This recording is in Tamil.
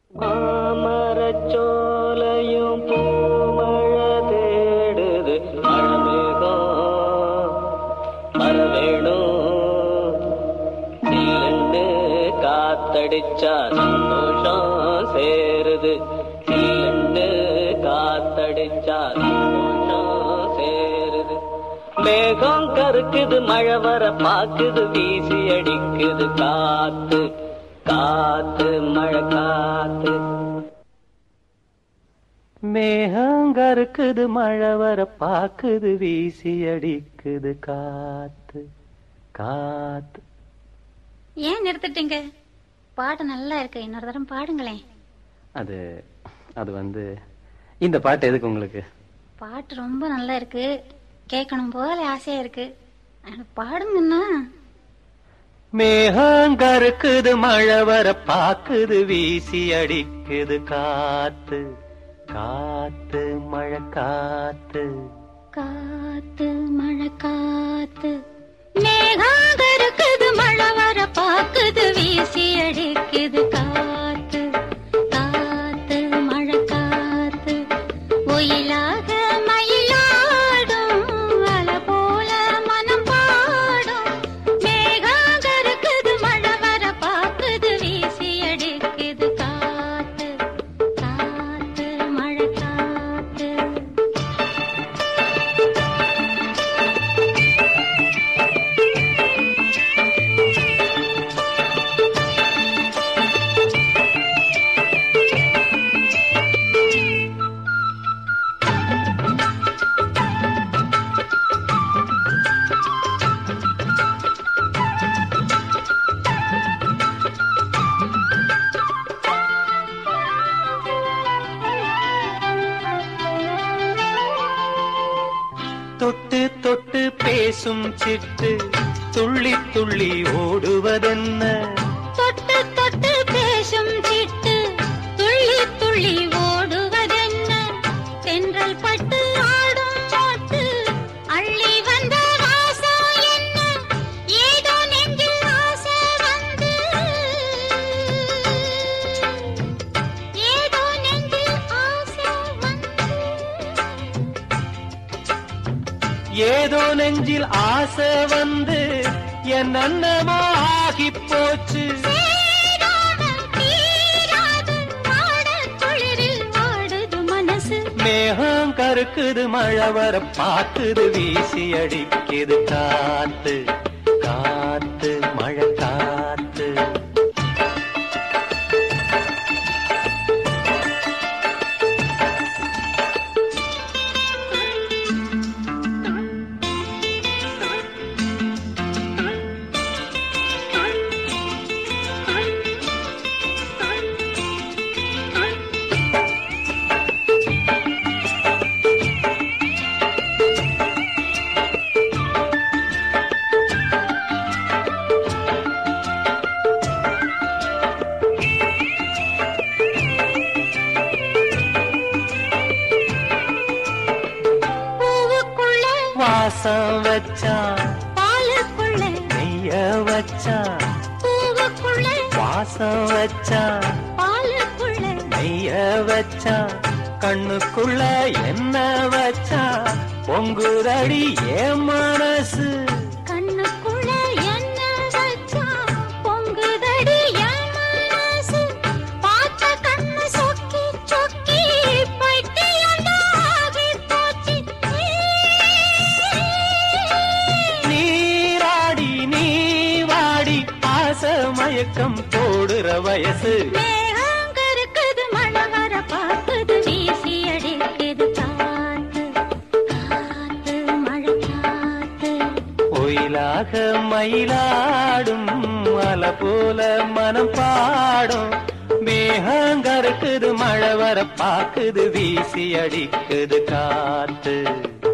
மாமரச்சோலையும் பூமழை தேடுது மழமேகம் மரவேணும் சில்லுண்டு காத்தடிச்சா சந்தோஷம் சேருது சில்லுண்டு காத்தடிச்சா சந்தோஷம் சேருது மேகம் கருக்குது மழை வர பாக்குது வீசி அடிக்குது காத்து காத்து மழை காத்து மேகங்கருக்குது மழை வர பாக்குது வீசி அடிக்குது காத்து காத்து ஏன் நிறுத்திட்டீங்க பாட்டு நல்லா இருக்கு இன்னொரு தரம் பாடுங்களேன் அது அது வந்து இந்த பாட்டு எதுக்கு உங்களுக்கு பாட்டு ரொம்ப நல்லா இருக்கு கேட்கணும் போல ஆசையா இருக்கு ஆனா பாடுங்கண்ணா மேகங்கருக்குது மழை வர பாக்குது வீசி அடிக்குது காத்து காத்து மழை காத்து காத்து மழை காத்து மேகாக இருக்குது மழை வர பாக்குது வீசி அடிக்குது காத்து காத்து மழை காத்து ஒயிலாக மயிலாடும் அல போல மனம் பாடும் மேகாக இருக்குது மழை வர பாக்குது வீசி அடிக்குது காத்து காத்து மழை காத்து தொட்டு தொட்டு பேசும் சிட்டு துள்ளி துள்ளி ஓடுவதென்ன தொட்டு தொட்டு பேசும் சிட்டு துள்ளி துள்ளி ஓடுவதென்ன தென்றல் பட்டு ஆடும் பாட்டு அள்ளி வந்த வாசம் என்ன ஏதோ நெஞ்சில் ஆசை வந்து ஏதோ நெஞ்சில் ஆசை வந்து ஏதோ நெஞ்சில் ஆசை வந்து என் அன்னமோ ஆகி போச்சு சேராமல் தீராது வாடக் குளிரில் வாடுது மனசு மேகம் கருக்குது மழை வர பாக்குது வீசி அடிக்குது காத்து காத்து மழை காத்து பூவுக்குள்ள வாசம் வச்சான் பாலுக்குள்ள நெய்ய வச்சான் பூவுக்குள்ள வாசம் வச்சான் பாலுக்குள்ள நெய்ய வச்சான் கண்ணுக்குள்ள என்ன வச்சான் பொங்குதடி ஏன் மனசு கண்ணுக்குள்ள என்ன வச்சா பொங்குதடி என் மனசு பார்த்த கண்ணு சொக்கி சொக்கி பைத்தியமாகி போச்சு நீராடி நீ வாடி ஆசை மயக்கம் போடுற வயசு மேகங்க இருக்குது மழை வர பார்க்குது வீசி அடிக்குது காத்து காத்து மழை காத்து ஒயிலாக மயிலாடும் அல போல மனம் பாடும் மேகங்கருக்குது மழை வர பாக்குது வீசி அடிக்குது காத்து